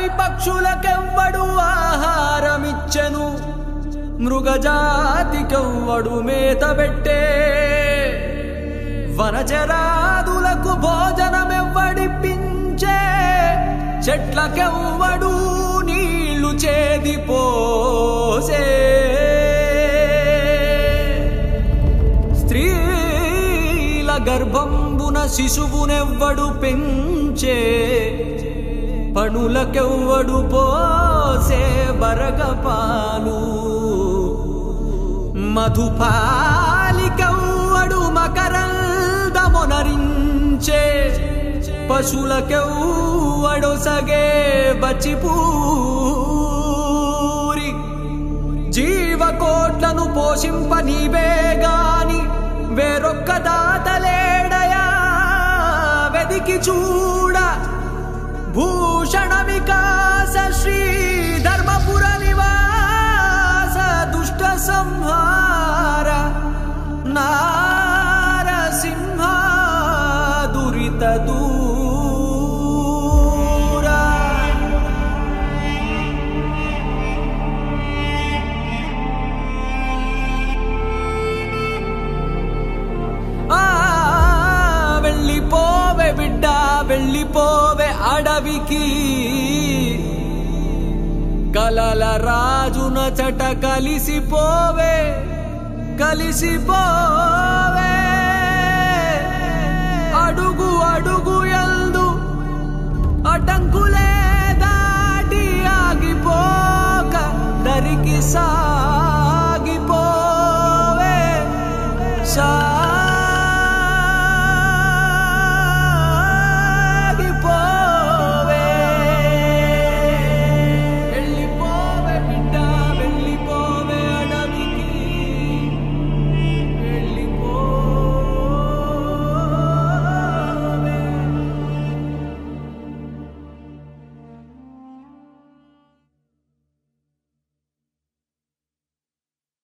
అడవి పక్షులకెవ్వడు ఆహారమిచ్చెను మృగజాతికెవ్వడు మేత పెట్టే వనచరాదులకు భోజనమెవ్వడిప్పించే చెట్లకెవ్వడు నీళ్లు చేది పోసే స్త్రీల గర్భంబున శిశువునెవ్వడు పెంచే పణులకెవ్వడు పోసే బరగపాలు మధుపాలికెవ్వడు మకరందమునరించే పశులకెవ్వడు సగే బచిపూరి జీవకోట్లను పోషింప నీవే గాని వేరొక్క దాతలేడయా వెదికి చూడ భూషణ వికాస శ్రీ ధర్మపుర నివాస దుష్ట సంహార నారసింహ దురిత దూరా ఆ వెళ్ళిపోవే బిడ్డ వెళ్ళిపోవే అడవికి కలల రాజున చట కలిసిపోవే కలిసిపోవే అడుగు అడుగు ఎల్దు అటంకులే దాటి ఆగిపోక దరికి సా